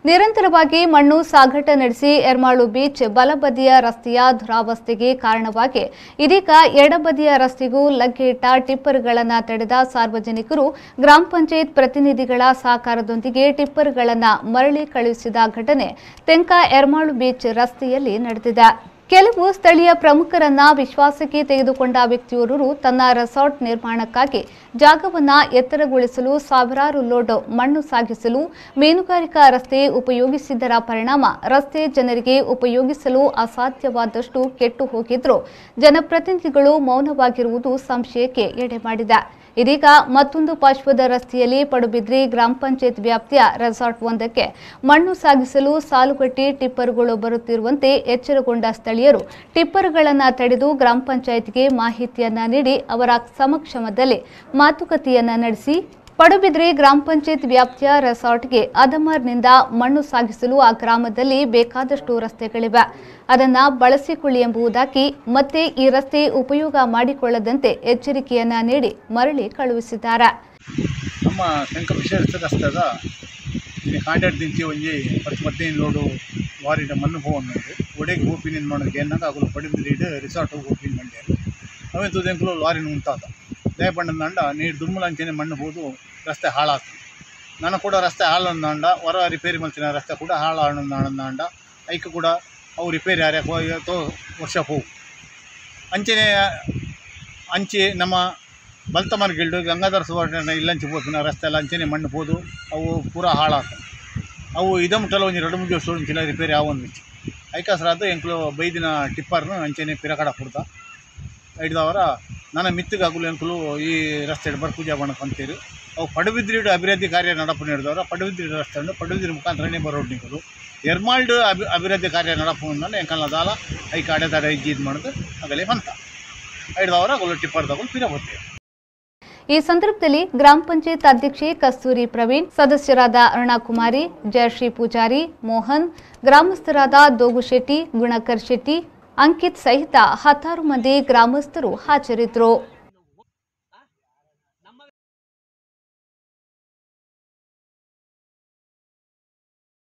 ನಿರಂತರವಾಗಿ ಮಣ್ಣು ಸಾಗಾಟ ನಡೆಸಿ ಎರ್ಮಾಳು ಬೀಚ್ ಬಲಬದಿಯ ರಸ್ತೆಯ ದುರಾವಸ್ಥೆಗೆ ಕಾರಣವಾಗಿ ಇದೀಗ ಎಡಬದಿಯ ರಸ್ತೆಗೂ ಲಗ್ಗೆ ಇಟ್ಟ ಟಿಪ್ಪರ್ಗಳನ್ನು ತಡೆದ ಸಾರ್ವಜನಿಕರು ಗ್ರಾಮ ಪಂಚಾಯತ್ ಪ್ರತಿನಿಧಿಗಳ ಸಹಕಾರದೊಂದಿಗೆ ಟಿಪ್ಪರ್ಗಳನ್ನು ಮರಳಿ ಕಳುಹಿಸಿದ ಘಟನೆ ತೆಂಕ ಎರ್ಮಾಳು ಬೀಚ್ ರಸ್ತೆಯಲ್ಲಿ ನಡೆದಿದೆ ಕೆಲವು ಸ್ಥಳೀಯ ಪ್ರಮುಖರನ್ನ ವಿಶ್ವಾಸಕ್ಕೆ ತೆಗೆದುಕೊಂಡ ವ್ಯಕ್ತಿಯೋರ್ವರು ತನ್ನ ರೆಸಾರ್ಟ್ ನಿರ್ಮಾಣಕ್ಕಾಗಿ ಜಾಗವನ್ನ ಎತ್ತರಗೊಳಿಸಲು ಸಾವಿರಾರು ಲೋಡ್ ಮಣ್ಣು ಸಾಗಿಸಲು ಮೀನುಗಾರಿಕಾ ರಸ್ತೆ ಉಪಯೋಗಿಸಿದ್ದರ ಪರಿಣಾಮ ರಸ್ತೆ ಜನರಿಗೆ ಉಪಯೋಗಿಸಲು ಅಸಾಧ್ಯವಾದಷ್ಟು ಕೆಟ್ಟು ಹೋಗಿದ್ರು ಜನಪ್ರತಿನಿಧಿಗಳು ಮೌನವಾಗಿರುವುದು ಸಂಶಯಕ್ಕೆ ಎಡೆ ಮಾಡಿದೆ ಇದೀಗ ಮತ್ತೊಂದು ಪಾರ್ಶ್ವದ ರಸ್ತೆಯಲ್ಲಿ ಪಡುಬಿದ್ರಿ ಗ್ರಾಮ ಪಂಚಾಯತ್ ವ್ಯಾಪ್ತಿಯ ರೆಸಾರ್ಟ್ ಒಂದಕ್ಕೆ ಮಣ್ಣು ಸಾಗಿಸಲು ಸಾಲುಗಟ್ಟಿ ಟಿಪ್ಪರ್ಗಳು ಬರುತ್ತಿರುವಂತೆ ಎಚ್ಚರಗೊಂಡ ಸ್ಥಳೀಯರು ಟಿಪ್ಪರ್ಗಳನ್ನು ತಡೆದು ಗ್ರಾಮ ಪಂಚಾಯತ್ಗೆ ಮಾಹಿತಿಯನ್ನ ನೀಡಿ ಅವರ ಸಮಕ್ಷಮದಲ್ಲಿ ಮಾತುಕತೆಯನ್ನ ನಡೆಸಿ ಪಡುಬಿದ್ರಿ ಗ್ರಾಮ ಪಂಚಾಯತ್ ವ್ಯಾಪ್ತಿಯ ರೆಸಾರ್ಟ್ಗೆ ಅದಮರ್ನಿಂದ ಮಣ್ಣು ಸಾಗಿಸಲು ಆ ಗ್ರಾಮದಲ್ಲಿ ಬೇಕಾದಷ್ಟು ರಸ್ತೆಗಳಿವೆ ಅದನ್ನ ಬಳಸಿಕೊಳ್ಳಿ ಎಂಬುದಾಗಿ ಮತ್ತೆ ಈ ರಸ್ತೆ ಉಪಯೋಗ ಮಾಡಿಕೊಳ್ಳದಂತೆ ಎಚ್ಚರಿಕೆಯನ್ನ ನೀಡಿ ಮರಳಿ ಕಳುಹಿಸಿದ್ದಾರೆ ನಮ್ಮ ಶಂಕರ ರಸ್ತೆದ ಇಲ್ಲಿ ಕಾಂಟ್ಯಾಕ್ಟ್ ದಿಂಚಿ ಒಂಜಿ ಪತ್ತು ಹದಿನೈದು ಲೋಡು ವಾರಿಡ ಮಣ್ಣು ಹೋವನ್ನೋದು ಒಡೆಗೆ ಹೋಪಿನಿಂದ ಮಾಡೋದಕ್ಕೆ ಏನಾಗ ಆಗಲು ಪಡಿಬಿದ್ರೀಡು ರಿಸಾರ್ಟ್ ಹೋಪಿನ ಮಂಡ್ಯ ಅವೇ ತುದೆಂಕಲು ಲಾರಿನ ಉಂಟಾದ ದಯಪಂಡಂದ ನೀರು ದುಮ್ಮಲಂಚನೆ ಮಣ್ಣು ಹೋದು ರಸ್ತೆ ಹಾಳಾಗ್ತದೆ ನಾನು ಕೂಡ ರಸ್ತೆ ಹಾಳಂದಾಂಡ ಹೊರ ರಿಪೇರಿ ಮಲ್ತಿನ ರಸ್ತೆ ಕೂಡ ಹಾಳು ಆನಂದಾಂಡ ಐಕ್ ಕೂಡ ಅವು ರಿಪೇರಿ ಯಾರ್ಯಾಕೆ ಹೋಗಿ ವರ್ಷ ಹೋಗು ಅಂಚನೆ ಅಂಚೆ ನಮ್ಮ ಬಲ್ತಮರ್ ಗಿಲ್ಡು ಗಂಗಾಧರ ಸುವರ್ಣ ಇಲ್ಲಂಚೆ ಪೋಪಿನ ರಸ್ತೆ ಎಲ್ಲ ಅಂಚನೆ ಮಣ್ಣು ಹೋದು ಅವು ಪೂರ ಹಾಳಾತ ಅವು ಇದ ಮುಟ್ಟಲ ಒಂಜಿ ಎರಡು ಮೂರು ದಿವಸ ಚಿಲ್ಲ ರಿಪೇರಿ ಆವೊಂದು ಬಿಚ್ಚಿ ಐಕಾಸರಾದ ಎಂಕ್ಲು ಬೈದಿನ ಟಿಪ್ಪರ್ನ ಅಂಚನೆ ಪಿರಕಡ ಪುಡ್ತ ಹಿಡ್ದವರ ನನ್ನ ಮಿತ್ತಿಗೆ ಆಗುಲು ಎಂಕ್ಲು ಈ ರಸ್ತೆ ಬರ್ ಪೂಜೆ ಮಾಡಕ್ಕೆ ಅಂತೀರಿ ಅವು ಪಡುಬಿದ್ರಿ ಅಭಿವೃದ್ಧಿ ಕಾರ್ಯ ನಡಪು ಹಿಡಿದವರ ಪಡುಬಿದ್ರಿ ರಸ್ತೆ ಉಂಡು ಪಡುಬಿದ್ರಿ ಮುಖಾಂತರನೇ ಬರೋಡ್ ನಿಂಕಲು ಎರ್ಮಾಲ್ಡ್ ಅಭಿ ಅಭಿವೃದ್ಧಿ ಕಾರ್ಯ ನಡಪು ಅಂದ್ರೆ ಎಂಕಲ್ನ ದಾಲ ಐಕ ಅಡೆ ತಡೆ ಇಜ್ಜಿ ಇದು ಮಾಡೋದು ಆಗಲೇ ಬಂತ ಹಿಡ್ದವರ ಅಗಲು ಟಿಪ್ಪರ್ ತಗೊಂಡು ಪಿರ ಬರ್ತೀವಿ ಈ ಸಂದರ್ಭದಲ್ಲಿ ಗ್ರಾಮ ಪಂಚಾಯತ್ ಅಧ್ಯಕ್ಷೆ ಕಸ್ತೂರಿ ಪ್ರವೀಣ್ ಸದಸ್ಯರಾದ ಅರುಣಾಕುಮಾರಿ ಜಯಶ್ರೀ ಪೂಜಾರಿ ಮೋಹನ್ ಗ್ರಾಮಸ್ಥರಾದ ದೋಗು ಶೆಟ್ಟಿ ಗುಣಕರ್ ಶೆಟ್ಟಿ ಅಂಕಿತ್ ಸಹಿತ ಹತ್ತಾರು ಮಂದಿ ಗ್ರಾಮಸ್ಥರು ಹಾಜರಿದ್ದರು